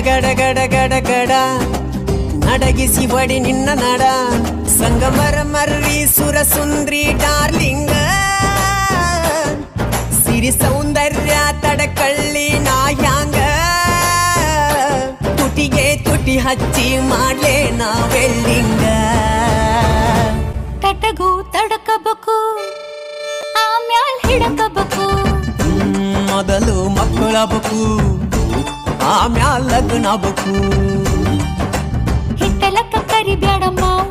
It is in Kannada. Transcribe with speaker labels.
Speaker 1: ಗಡ ಗಡ ಗಡ ಗಡ ನಡಗಿಸಿ ಬಡಿ ನಿನ್ನ ನಡ ಸಂಗಮರ ಮರ್ರಿ ಸುರ ಸುಂದ್ರಿ ಡಾರ್ಲಿಂಗ ಸಿರಿ ಸೌಂದರ್ಯ ತಡಕಳ್ಳಿ ನಾ ಹ್ಯಾಂಗ ತುಟಿಗೆ ತುಟಿ ಹಚ್ಚಿ ಮಾಡ್ಲೇ ನಾ ವೆಲ್ಲಿಂಗ
Speaker 2: ತಟಗೂ ತಡಕಬೇಕು ಆಮ್ಯಾಲ್ ಹಿಡಕಬೇಕು
Speaker 1: ಹ್ಮ್, ಮೊದಲು ಮಕ್ಕಳಬೇಕು ಆಮ್ಯಾಲ ಲಗ್ನಬೇಕು
Speaker 2: ಹಿಟ್ಟಲಕ್ಕ ಕರಿಬ್ಯಾಡ ಮಾವ